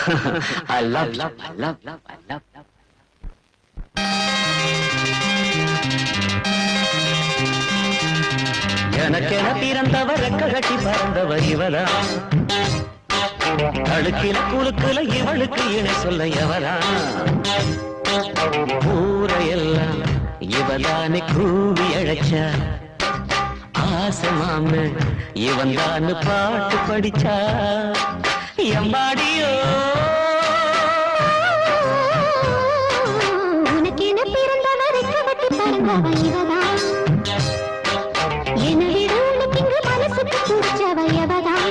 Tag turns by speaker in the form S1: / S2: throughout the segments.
S1: I love, love, I love, love, I love, love.
S2: எனக்கென பிறந்தவர் ரெக்க கட்டி பறந்தவர் இவரா அழுக்கில குலுக்குல இவளுக்கு இணை சொல்ல எவரா ஊரையெல்லாம் இவதானே கூவி அழைச்சா ஆசை மாம இவன் தான் பாட்டு படிச்சா எம்பாடியோ
S3: உனக்கென பிறந்தவர் ரெக்கப்பட்டு பறந்தவ இவதான் என்னை விட உனக்கு இங்கு மனசுக்கு பிடிச்சவ எவதான்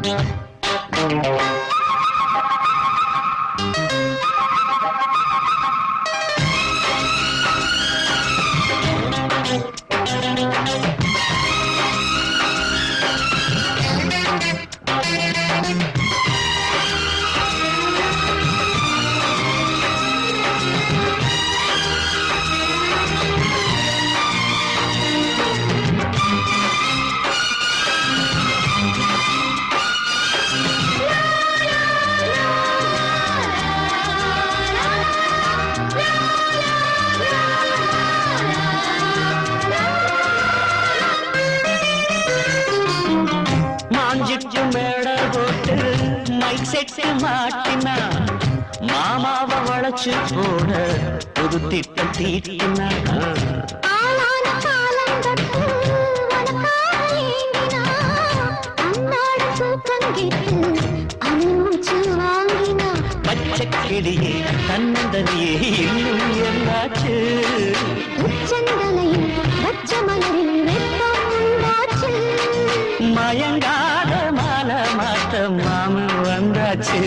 S2: மாஞ்சிட்டு மேட போட்டு மைக் செட்டு மாட்டினா மாமாவை வளைச்சு போட புது திட்டம் தீட்டினா
S3: ஆளான காலம் தொட்டு உனக்காக ஏங்கினா அன்னாட தூக்கம் கெட்டு அணுச்சு வாங்கினா
S2: பச்சை கிளியே தன்னந்தனியே இன்னும் என்னாச்சு
S3: உச்சந்தலையில் பச்சை மலரில் வெப்பம் உண்டாச்சு
S2: மயங்காத மாலை மாத்த மாமன் வந்தாச்சு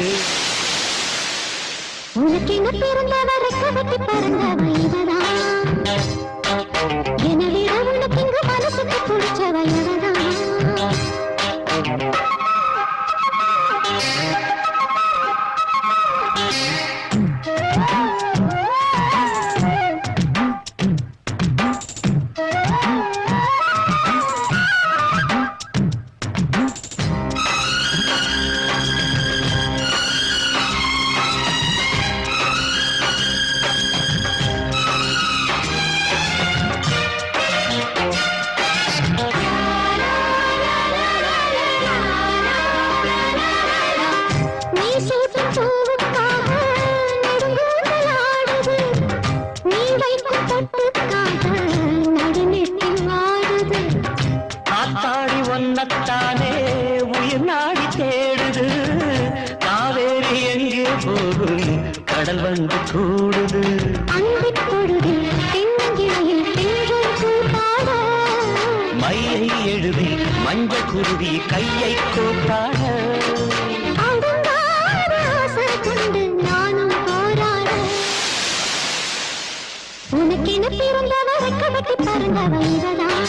S3: உனக்கென பிறந்தவர் ரெக்கப்பட்டு பறந்தவ இவதான் என்னை விட உனக்கு இங்கு மனசுக்கு பிடிச்சவ இவதான் நீ சூட்டும் பூவுக்காக நெடுங்கூந்தல் ஆடுது. நீ வைக்கும் பொட்டுக்காக நடுநெட்டில் வாடுது.
S2: ஆத்தாடி ஒன்னத்தானே உயிர் நாடி தேடுது காவேரி எங்கே போகும் கடல் வந்து கூடுது
S3: அந்திப் பொழுதில் தென்னங்கிளையில் தென்றல் கூத்தாட.
S2: மையை எழுதி மஞ்சள் குருவி கையை கோட்டாட
S3: அடங்காத ஆசை கொண்டு நானும் போராட. உனக்கென பிறந்தவ ரெக்கப்பட்டு பறந்தவ இவதான்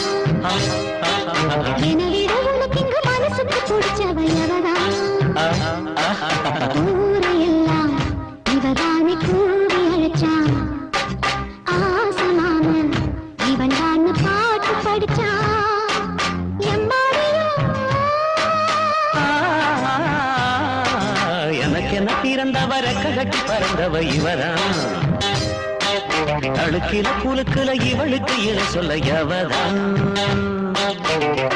S3: என்னை விட உனக்கு இங்கு மனசுக்கு பிடிச்சவ எவதான் ஊரையெல்லாம் இவதானே கூவி அழைச்சான் ஆசமான இவன் தான் பாட்டு படிச்சான் எம்பாடியோ
S2: எனக்கு என்ன பிறந்தவர கட்டி பறந்தவ இவதான் அழுக்கில குலுக்குல இவளுக்கு இணை சொல்ல எவதான்